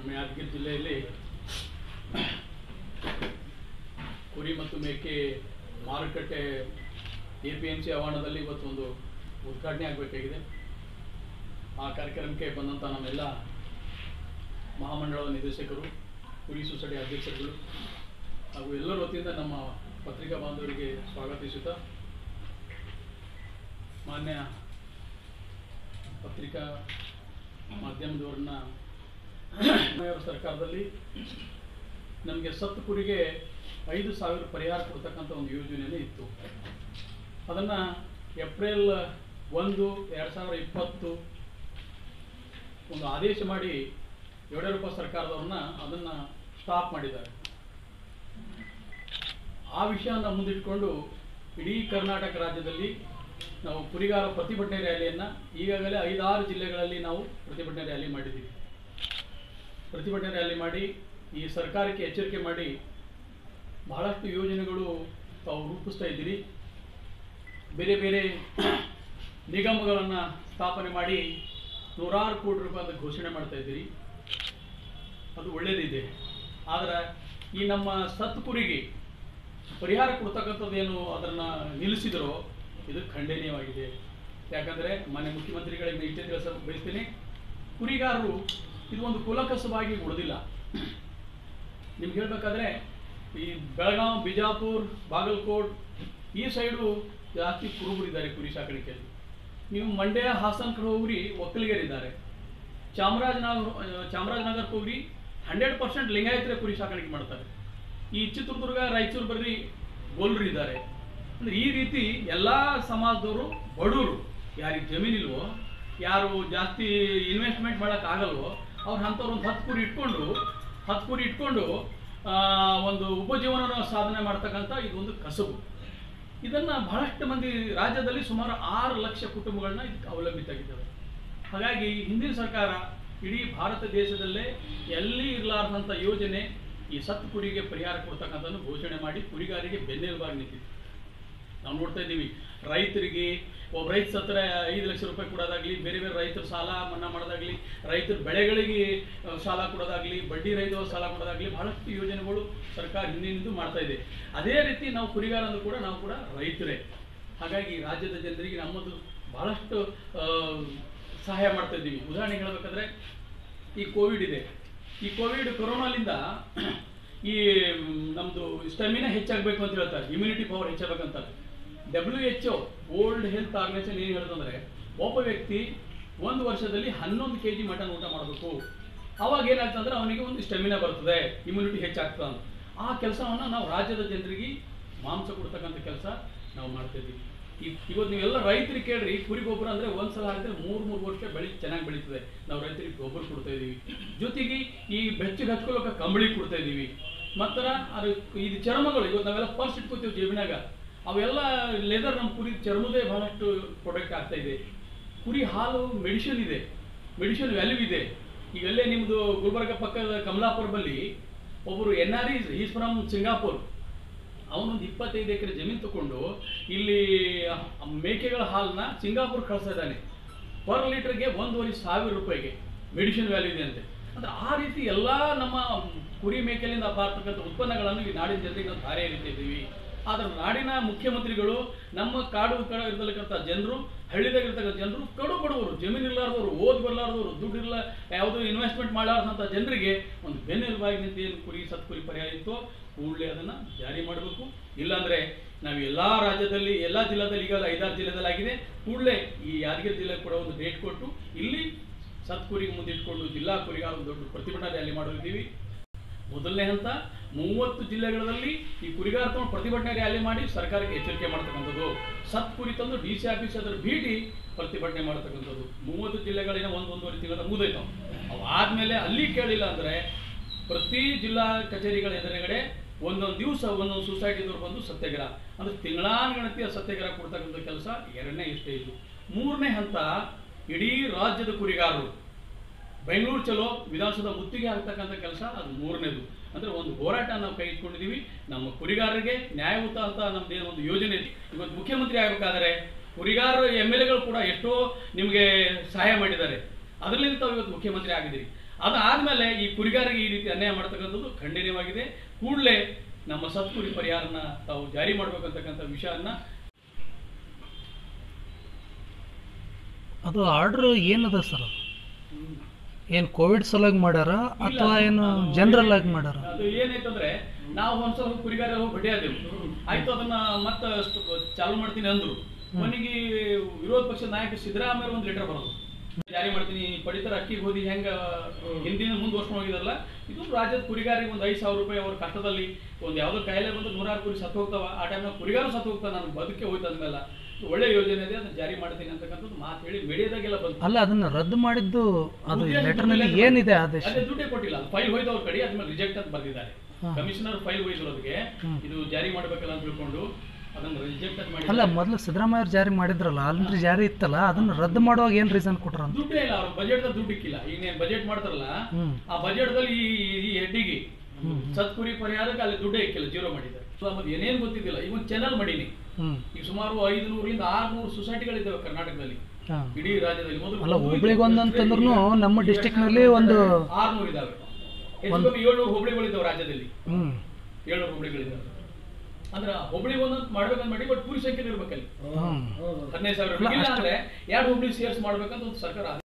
ನಮ್ಮ ಯಾದಗಿರಿ ಜಿಲ್ಲೆಯಲ್ಲಿ ಕುರಿ ಮತ್ತು ಮೇಕೆ ಮಾರುಕಟ್ಟೆ ಎ ಪಿ ಎಂ ಸಿ ಆವರಣದಲ್ಲಿ ಇವತ್ತೊಂದು ಉದ್ಘಾಟನೆ ಆಗಬೇಕಾಗಿದೆ ಆ ಕಾರ್ಯಕ್ರಮಕ್ಕೆ ಬಂದಂಥ ನಮ್ಮೆಲ್ಲ ಮಹಾಮಂಡಳದ ನಿರ್ದೇಶಕರು ಕುರಿ ಸೊಸೈಟಿ ಅಧ್ಯಕ್ಷರುಗಳು ಹಾಗೂ ಎಲ್ಲರ ವತಿಯಿಂದ ನಮ್ಮ ಪತ್ರಿಕಾ ಬಾಂಧವರಿಗೆ ಸ್ವಾಗತಿಸುತ್ತಾ ಮಾನ್ಯ ಪತ್ರಿಕಾ ಮಾಧ್ಯಮದವ್ರನ್ನ ಅವರ ಸರ್ಕಾರದಲ್ಲಿ ನಮಗೆ ಸತ್ತು ಕುರಿಗೆ ಐದು ಸಾವಿರ ಪರಿಹಾರ ಕೊಡ್ತಕ್ಕಂಥ ಒಂದು ಯೋಜನೆನೇ ಇತ್ತು ಅದನ್ನು ಏಪ್ರಿಲ್ ಒಂದು ಎರಡು ಸಾವಿರ ಇಪ್ಪತ್ತು ಒಂದು ಆದೇಶ ಮಾಡಿ ಯಡಿಯೂರಪ್ಪ ಸರ್ಕಾರದವ್ರನ್ನ ಅದನ್ನು ಸ್ಟಾಪ್ ಮಾಡಿದ್ದಾರೆ ಆ ವಿಷಯನ ಮುಂದಿಟ್ಕೊಂಡು ಇಡೀ ಕರ್ನಾಟಕ ರಾಜ್ಯದಲ್ಲಿ ನಾವು ಕುರಿಗಾರ ಪ್ರತಿಭಟನೆ ರ್ಯಾಲಿಯನ್ನು ಈಗಾಗಲೇ ಐದಾರು ಜಿಲ್ಲೆಗಳಲ್ಲಿ ನಾವು ಪ್ರತಿಭಟನೆ ರ್ಯಾಲಿ ಮಾಡಿದ್ದೀವಿ ಪ್ರತಿಭಟನೆ ರ್ಯಾಲಿ ಮಾಡಿ ಈ ಸರ್ಕಾರಕ್ಕೆ ಎಚ್ಚರಿಕೆ ಮಾಡಿ ಬಹಳಷ್ಟು ಯೋಜನೆಗಳು ತಾವು ರೂಪಿಸ್ತಾ ಇದ್ದೀರಿ ಬೇರೆ ಬೇರೆ ನಿಗಮಗಳನ್ನು ಸ್ಥಾಪನೆ ಮಾಡಿ ನೂರಾರು ಕೋಟಿ ರೂಪಾಯಿ ಅಂತ ಘೋಷಣೆ ಮಾಡ್ತಾ ಇದ್ದೀರಿ ಅದು ಒಳ್ಳೆಯದಿದೆ ಆದರೆ ಈ ನಮ್ಮ ಸತ್ತು ಕುರಿಗೆ ಪರಿಹಾರ ಕೊಡ್ತಕ್ಕಂಥದ್ದೇನು ಅದನ್ನು ನಿಲ್ಲಿಸಿದರೋ ಇದು ಖಂಡನೀಯವಾಗಿದೆ ಯಾಕಂದರೆ ಮಾನ್ಯ ಮುಖ್ಯಮಂತ್ರಿಗಳಿಗೆ ಇಷ್ಟೇ ತಿಳಿಸ ಬಯಸ್ತೀನಿ ಕುರಿಗಾರರು ಇದು ಒಂದು ಕುಲಕಸವಾಗಿ ಉಳಿದಿಲ್ಲ ನಿಮ್ಗೆ ಹೇಳಬೇಕಾದ್ರೆ ಈ ಬೆಳಗಾವಿ ಬಿಜಾಪುರ ಬಾಗಲಕೋಟ್ ಈ ಸೈಡು ಜಾಸ್ತಿ ಕುರುಬರಿದ್ದಾರೆ ಕುರಿ ಸಾಕಾಣಿಕೆಯಲ್ಲಿ ನೀವು ಮಂಡ್ಯ ಹಾಸನ ಕಡೆ ಹೋಗ್ರಿ ಒಕ್ಕಲಿಗರಿದ್ದಾರೆ ಚಾಮರಾಜನಗರ ಚಾಮರಾಜನಗರಕ್ಕೆ ಹೋಗ್ರಿ ಹಂಡ್ರೆಡ್ ಪರ್ಸೆಂಟ್ ಲಿಂಗಾಯತರೇ ಕುರಿ ಸಾಕಾಣಿಕೆ ಮಾಡ್ತಾರೆ ಈ ಚಿತ್ರದುರ್ಗ ರಾಯಚೂರು ಬರ್ರಿ ಗೋಲ್ರು ಇದ್ದಾರೆ ಅಂದ್ರೆ ಈ ರೀತಿ ಎಲ್ಲ ಸಮಾಜದವರು ಬಡವರು ಯಾರಿಗೆ ಜಮೀನಿಲ್ವೋ ಯಾರು ಜಾಸ್ತಿ ಇನ್ವೆಸ್ಟ್ಮೆಂಟ್ ಮಾಡೋಕೆ ಆಗಲ್ವೋ ಅವ್ರು ಅಂಥವ್ರು ಒಂದು ಹತ್ತು ಕುರಿ ಇಟ್ಕೊಂಡು ಹತ್ತು ಕುರಿ ಇಟ್ಕೊಂಡು ಆ, ಒಂದು ಉಪಜೀವನ ಸಾಧನೆ ಮಾಡ್ತಕ್ಕಂಥ ಇದೊಂದು ಕಸಬು ಇದನ್ನು ಬಹಳಷ್ಟು ಮಂದಿ ರಾಜ್ಯದಲ್ಲಿ ಸುಮಾರು ಆರು ಲಕ್ಷ ಕುಟುಂಬಗಳನ್ನ ಇದಕ್ಕೆ ಅವಲಂಬಿತಾಗಿದ್ದಾವೆ ಹಾಗಾಗಿ ಹಿಂದಿನ ಸರ್ಕಾರ ಇಡೀ ಭಾರತ ದೇಶದಲ್ಲೇ ಎಲ್ಲಿ ಇರಲಾರ್ದಂಥ ಯೋಜನೆ ಈ ಸತ್ತು ಕುರಿಗೆ ಪರಿಹಾರ ಕೊಡ್ತಕ್ಕಂಥದ್ದು ಘೋಷಣೆ ಮಾಡಿ ಕುರಿಗಾರಿಗೆ ಬೆನ್ನೆಲುಬಾಗಿ ನಿಂತಿತ್ತು ನಾವು ನೋಡ್ತಾ ಇದ್ದೀವಿ ರೈತರಿಗೆ ಒಬ್ಬ ರೈತ ಸತ್ತರೆ ಐದು ಲಕ್ಷ ರೂಪಾಯಿ ಕೊಡೋದಾಗ್ಲಿ ಬೇರೆ ಬೇರೆ ರೈತರ ಸಾಲ ಮನ್ನಾ ಮಾಡೋದಾಗ್ಲಿ ರೈತರ ಬೆಳೆಗಳಿಗೆ ಆ, ಸಾಲ ಕೊಡೋದಾಗ್ಲಿ ಬಡ್ಡಿ ರಹಿತ ಸಾಲ ಕೊಡೋದಾಗ್ಲಿ ಬಹಳಷ್ಟು ಯೋಜನೆಗಳು ಸರ್ಕಾರ ಹಿಂದಿನಿಂದ ಮಾಡ್ತಾ ಇದೆ ಅದೇ ರೀತಿ ನಾವು ಕುರಿಗಾರ ಅಂದ್ರೂ ಕೂಡ ನಾವು ಕೂಡ ರೈತರೇ ಹಾಗಾಗಿ ರಾಜ್ಯದ ಜನರಿಗೆ ನಮ್ಮದು ಬಹಳಷ್ಟು ಆ, ಸಹಾಯ ಮಾಡ್ತಾ ಇದ್ದೀವಿ ಉದಾಹರಣೆಗೆ ಹೇಳಬೇಕಾದ್ರೆ ಈ ಕೋವಿಡ್ ಇದೆ ಈ ಕೋವಿಡ್ ಕೊರೋನಾಲಿಂದ ಈ ನಮ್ಮದು ಸ್ಟೆಮಿನಾ ಹೆಚ್ಚಾಗಬೇಕು ಅಂತ ಹೇಳ್ತಾರೆ ಇಮ್ಯುನಿಟಿ ಪವರ್ ಹೆಚ್ಚಾಗಬೇಕಂತಾರೆ W H O world health organisation ಏನು ಹೇಳ್ತಂದ್ರೆ ಒಬ್ಬ ವ್ಯಕ್ತಿ ಒಂದು ವರ್ಷದಲ್ಲಿ ಹನ್ನೊಂದು ಕೆ ಜಿ ಮಟನ್ ಊಟ ಮಾಡಬೇಕು ಅವಾಗ ಏನಾಗ್ತಂದ್ರೆ ಅವನಿಗೆ ಒಂದು ಸ್ಟೆಮಿನಾ ಬರ್ತದೆ ಇಮ್ಯುನಿಟಿ ಹೆಚ್ಚಾಗ್ತದೆ ಅಂತ ಆ ಕೆಲಸವನ್ನು ನಾವು ರಾಜ್ಯದ ಜನರಿಗೆ ಮಾಂಸ ಕೊಡ್ತಕ್ಕಂಥ ಕೆಲಸ ನಾವು ಮಾಡ್ತಾ ಇದ್ದೀವಿ ಈ- ಇವತ್ತು ನೀವೆಲ್ಲ ರೈತರಿಗೆ ಕೇಳ್ರಿ ಕುರಿ ಗೊಬ್ಬರ ಅಂದ್ರೆ ಒಂದ್ಸಲ ಹಾಕಿದ್ರೆ ಮೂರ್ ಮೂರು ವರ್ಷ ಬೆಳಿ ಚೆನ್ನಾಗಿ ಬೆಳೀತದೆ ನಾವು ರೈತರಿಗೆ ಗೊಬ್ಬರ ಕೊಡ್ತಾ ಇದೀವಿ ಜೊತೆಗೆ ಈ ಬೆಚ್ಚಗೆ ಹಚ್ಕೊಳ್ಳೋಕೆ ಕಂಬಳಿ ಕೊಡ್ತಾ ಇದೀವಿ ಮತ್ತರ ಅದು ಇದು ಚರ್ಮಗಳು ಇವತ್ತು ನಾವೆಲ್ಲ ಪರ್ಸ್ ಇಟ್ಕೋತೀವಿ ಜೇಬಿನಾಗ ಅವೆಲ್ಲ ಲೆದರ್ ನಮ್ಮ ಕುರಿ ಚರ್ಮದೇ ಬಹಳಷ್ಟು ಪ್ರೊಡಕ್ಟ್ ಆಗ್ತಾ ಇದೆ ಕುರಿ ಹಾಲು ಮೆಡಿಸಿನ್ ಇದೆ ಮೆಡಿಸಿನ್ ವ್ಯಾಲ್ಯೂ ಇದೆ ಈಗಲ್ಲೇ ನಿಮ್ಮದು ಗುಲ್ಬರ್ಗ ಪಕ್ಕದ ಕಮಲಾಪುರ ಬಲ್ಲಿ ಒಬ್ಬರು N R is is from Singapore ಅವನೊಂದು ಇಪ್ಪತ್ತೈದು ಎಕರೆ ಜಮೀನು ತಗೊಂಡು ಇಲ್ಲಿ ಮೇಕೆಗಳ ಹಾಲನ್ನ ಸಿಂಗಾಪುರ್ ಕಳಿಸ್ತಾ ಇದ್ದಾನೆ ಪರ್ ಲೀಟರ್ಗೆ ಒಂದೂವರೆ ಸಾವಿರ ರೂಪಾಯಿಗೆ ಮೆಡಿಸಿನ್ ವ್ಯಾಲ್ಯೂ ಇದೆ ಅಂತೆ ಅಂದ್ರೆ ಆ ರೀತಿ ಎಲ್ಲ ನಮ್ಮ ಕುರಿ ಮೇಕೆಲಿಂದ ಬಾರ್ತಕ್ಕಂಥ ಉತ್ಪನ್ನಗಳನ್ನು ಈ ನಾಡಿನ ಜನರಿಗೆ ನಾವು ಧಾರೆ ಎರಿತಿದ್ದೀವಿ ಆದ್ರೆ ನಾಡಿನ ಮುಖ್ಯಮಂತ್ರಿಗಳು ನಮ್ಮ ಕಾಡು ಕಡೆ ಇರ್ತಕ್ಕಂಥ ಜನರು ಹಳ್ಳಿದಾಗಿರ್ತಕ್ಕಂಥ ಜನರು ಕಡು ಬಡವರು ಜಮೀನು ಇರ್ಲಾರ್ದವರು ಓದ್ ಬರ್ಲಾರ್ದವರು ದುಡ್ಡು ಇಲ್ಲ ಯಾವುದೋ ಇನ್ವೆಸ್ಟ್ಮೆಂಟ್ ಮಾಡಲಾರ್ದಂಥ ಜನರಿಗೆ ಒಂದು ಬೆನ್ನೆಲುಬಾಗಿ ನಿಂತು ಏನು ಕುರಿ ಸತ್ಕುರಿ ಪರಿಹಾರ ಇತ್ತು ಕೂಡಲೇ ಅದನ್ನು ಜಾರಿ ಮಾಡಬೇಕು ಇಲ್ಲಾಂದ್ರೆ ನಾವು ಎಲ್ಲ ರಾಜ್ಯದಲ್ಲಿ ಎಲ್ಲ ಜಿಲ್ಲಾದಲ್ಲಿ ಈಗ ಐದಾರು ಜಿಲ್ಲೆದಲ್ಲಿ ಆಗಿದೆ ಕೂಡಲೇ ಈ ಯಾದಗಿರಿ ಜಿಲ್ಲೆ ಕೂಡ ಒಂದು ಡೇಟ್ ಕೊಟ್ಟು ಇಲ್ಲಿ ಸತ್ಕುರಿಗೆ ಮುಂದಿಟ್ಕೊಂಡು ಜಿಲ್ಲಾ ಕುರಿಗಾರ ಒಂದು ದೊಡ್ಡ ಪ್ರತಿಭಟನಾ ರ್ಯಾಲಿ ಮಾಡಿದ್ದೀವಿ ಮೊದಲನೇ ಹಂತ ಮೂವತ್ತು ಜಿಲ್ಲೆಗಳಲ್ಲಿ ಈ ಕುರಿಗಾರ ತಗೊಂಡು ಪ್ರತಿಭಟನೆ ರ್ಯಾಲಿ ಮಾಡಿ ಸರ್ಕಾರಕ್ಕೆ ಎಚ್ಚರಿಕೆ ಮಾಡ್ತಕ್ಕಂಥದ್ದು ಸತ್ ಕುರಿ ತಂದು ಡಿ ಸಿ ಆಫೀಸ್ ಅದ್ರ ಭೇಟಿ ಪ್ರತಿಭಟನೆ ಮಾಡ್ತಕ್ಕಂಥದ್ದು ಮೂವತ್ತು ಜಿಲ್ಲೆಗಳಿನ ಒಂದು ಒಂದೂವರೆ ತಿಂಗಳ ಮುಗಿದೈತು ಅವು ಆದ್ಮೇಲೆ ಅಲ್ಲಿ ಕೇಳಿಲ್ಲ ಅಂದ್ರೆ ಪ್ರತಿ ಜಿಲ್ಲಾ ಕಚೇರಿಗಳ ಎದುರುಗಡೆ ಒಂದೊಂದು ದಿವಸ ಒಂದೊಂದು ಸೊಸೈಟಿದವ್ರು ಬಂದು ಸತ್ಯಾಗ್ರಹ ಅಂದ್ರೆ ತಿಂಗಳಾನುಗಣತಿಯ ಸತ್ಯಾಗ್ರಹ ಕೊಡ್ತಕ್ಕಂಥ ಕೆಲಸ ಎರಡನೇ ಇಷ್ಟೇ ಇದು ಮೂರನೇ ಹಂತ ಇಡೀ ರಾಜ್ಯದ ಕುರಿಗಾರರು ಬೆಂಗಳೂರು ಚಲೋ ವಿಧಾನಸೌಧ ಮುತ್ತಿಗೆ ಆಗ್ತಕ್ಕಂಥ ಕೆಲಸ ಅದು ಮೂರನೇದು ಅಂದ್ರೆ ಒಂದು ಹೋರಾಟ ನಾವು ಕೈ ಇಟ್ಕೊಂಡಿದೀವಿ ನಮ್ಮ ಕುರಿಗಾರರಿಗೆ ನ್ಯಾಯಯುತ ಅಂತ ನಮ್ದೇನು ಒಂದು ಯೋಜನೆ ಇದೆ ಇವತ್ತು ಮುಖ್ಯಮಂತ್ರಿ ಆಗಬೇಕಾದ್ರೆ ಕುರಿಗಾರರು ಎಮ್ ಎಲ್ ಎಗಳು ಕೂಡ ಎಷ್ಟೋ ನಿಮಗೆ ಸಹಾಯ ಮಾಡಿದ್ದಾರೆ ಅದರಲ್ಲಿ ತಾವು ಇವತ್ತು ಮುಖ್ಯಮಂತ್ರಿ ಆಗಿದ್ದೀರಿ ಅದಾದ್ಮೇಲೆ ಈ ಕುರಿಗಾರಿಗೆ ಈ ರೀತಿ ಅನ್ಯಾಯ ಮಾಡ್ತಕ್ಕಂಥದ್ದು ಖಂಡನೀಯವಾಗಿದೆ ಕೂಡಲೇ ನಮ್ಮ ಸತ್ಕುರಿ ಪರಿಹಾರನ ತಾವು ಜಾರಿ ಮಾಡ್ಬೇಕಂತಕ್ಕಂಥ ವಿಷಯನ್ನ ಅದು ಆರ್ಡ್ರ್ ಏನದ ಸರ್ ಅದು ಏನು ಕೋವಿಡ್ ಸಲುವಾಗಿ ಮಾಡ್ಯಾರ ಅಥವಾ ಏನು ಜನರಲ್ ಆಗಿ ಮಾಡ್ಯಾರ ಅದು ಏನಾಯ್ತಂದ್ರೆ ನಾವು ಒಂದ್ಸಲ ಕುರಿಗಾರ ಹೋಗಿ ಭೇಟಿಯಾದೆವು ಆಯ್ತು ಅದನ್ನ ಮತ್ತ ಸ್ಟ್- ಚಾಲು ಮಾಡ್ತೀನಿ ಅಂದ್ರು ಕೊನೆಗೆ ವಿರೋಧ ಪಕ್ಷದ ನಾಯಕ ಸಿದ್ದರಾಮಯ್ಯ ಒಂದು ಲೆಟರ್ ಬರೋದು ಜಾರಿ ಮಾಡ್ತೀನಿ ಪಡಿತರ ಅಕ್ಕಿ ಗೋಧಿ ಹೆಂಗ ಹಿಂದಿನ ಮುಂದುವರ್ಸ್ಕೊಂಡು ಹೋಗಿದಾರಲ್ಲ ಇದು ರಾಜ್ಯದ ಕುರಿಗಾರಿಗೆ ಒಂದು ಐದು ಸಾವಿರ ರೂಪಾಯಿ ಅವ್ರ ಕಷ್ಟದಲ್ಲಿ ಒಂದು ಯಾವ್ದೋ ಕಾಯಿಲೆ ಬಂದು ನೂರಾರು ಕುರಿ ಸತ್ತು ಹೋಗ್ತಾವ ಆ ಟೈಮ್ನಾಗ ಕುರಿಗಾರು ಸತ್ತು ಹೋಗ್ತಾವ ನಾನು ಬದುಕೆ ಹೋಯ್ತು ಅಂದ್ಮೇಲೆ ಇದು ಒಳ್ಳೆ ಯೋಜನೆ ಇದೆ ಅದನ್ನ ಜಾರಿ ಮಾಡ್ತೀನಿ ಅಂತಕ್ಕಂಥದ್ದು ಮಾತು ಹೇಳಿ ಮೀಡಿಯಾದಾಗೆಲ್ಲ ಬಂತು ಅಲ್ಲ ಅದನ್ನ ರದ್ದು ಮಾಡಿದ್ದು ಅದು ಉದ್ದೇಶ ಲೆಟರ್ನಲ್ಲಿ ಕೊಟ್ಟಿಲ್ಲ. ಏನಿದೆ ಆದೇಶ ಅದೇ ದುಡ್ಡೇ ಕೊಟ್ಟಿಲ್ಲ ಅದು ಫೈಲ್ ಹೋಯ್ತು ಅವ್ರ ಕಡೆ ಅದ್ಮೇಲೆ ರಿಜೆಕ್ಟ್ ಅಂತ ಬರ್ದಿದ್ದಾರೆ ಹಾ. ಕಮಿಷನರ್ ಫೈಲ್ ಹೋಯ್ದಿರೋದಕ್ಕೆ ಹ್ಮ್. ಇದು ಜಾರಿ ಮಾಡ್ಬೇಕಲ್ಲ ಅಂತ ತಿಳ್ಕೊಂಡು ಅದನ್ನ ರಿಜೆಕ್ಟ್ ಅಂತ ಅಲ್ಲ ಮಾಡಿ ಮೊದಲು ಸಿದ್ದರಾಮಯ್ಯ ಅವ್ರು ಜಾರಿ ಮಾಡಿದ್ರಲ್ಲ ಆಲ್ರೆಡಿ ಜಾರಿ ಇತ್ತಲ್ಲ ಅದನ್ನ ರದ್ದು ಮಾಡುವಾಗ ಏನು ರೀಸನ್ ಕೊಟ್ರ ಅಂತ ದುಡ್ಡೇ ಇಲ್ಲ ಅವ್ರ ಬಜೆಟ್ ದುಡ್ಡು ಇಕ್ಕಿಲ್ಲ ಈಗ ನೀನ್ ಬಜೆಟ್ ಮಾಡ್ತಾರಲ್ಲ ಹ್ಮ್ ಆ ಬಜೆಟ್ ದಲ್ಲಿ ಈ- ಈ ಹೆಡ್ಡಿಗೆ ಸತ್ಕುರಿ ಪರಿಹಾರಕ್ಕೆ ಅಲ್ಲಿ ದುಡ್ಡೇ ಇಕ್ಕಿಲ್ಲ ಜೀರೋ ಮಾಡಿದ್ದಾರೆ ಸೊ ಮತ್ತೆ ಏನೇನು ಗೊತ್ತಿದ್ದಿಲ್ಲ ಈಗ ಒಂದು ಚಾನಲ್ ಮಾಡೀನಿ ಹ್ಮ್ ಈಗ ಸುಮಾರು ಐದು ನೂರಿಂದ ಆರ್ನೂರು ಸೊಸೈಟಿಗಳಿದ್ದಾವೆ ಕರ್ನಾಟಕದಲ್ಲಿ ಹಾ. ಇಡೀ ರಾಜ್ಯದಲ್ಲಿ ಮೊದಲು ಅಲ್ಲ ಹೋಬಳಿಗೆ ಒಂದಂತಂದ್ರೂ ನಮ್ಮ ಡಿಸ್ಟಿಕ್ನಲ್ಲಿ ಒಂದು ಆರ್ನೂರು ಇದಾವೆ ಹೆಚ್ಚು ಕಮ್ಮಿ ಏಳ್ನೂರು ಹೋಬಳಿಗಳಿದ್ದಾವೆ ರಾಜ್ಯದಲ್ಲಿ ಹ್ಮ್ ಏಳ್ನೂರು ಹೋಬಳಿಗಳಿದ್ದಾವೆ ಅಂದ್ರೆ ಹೋಬಳಿ ಒಂದೊಂದು ಮಾಡ್ಬೇಕಂತ ಮಾಡಿ ಬಟ್ ಕುರಿ ಸಂಖ್ಯೆ ಇರ್ಬೇಕಲ್ಲಿ ಹ್ಮ್ ಹದಿನೈದು ಸಾವಿರ ಇಲ್ಲ ಅಂದ್ರೆ ಎರಡು ಹೋಬಳಿ ಸೇರ್ಸ್ ಮಾಡ್ಬೇಕಂತ ಒಂದು ಸರ್ಕಾರ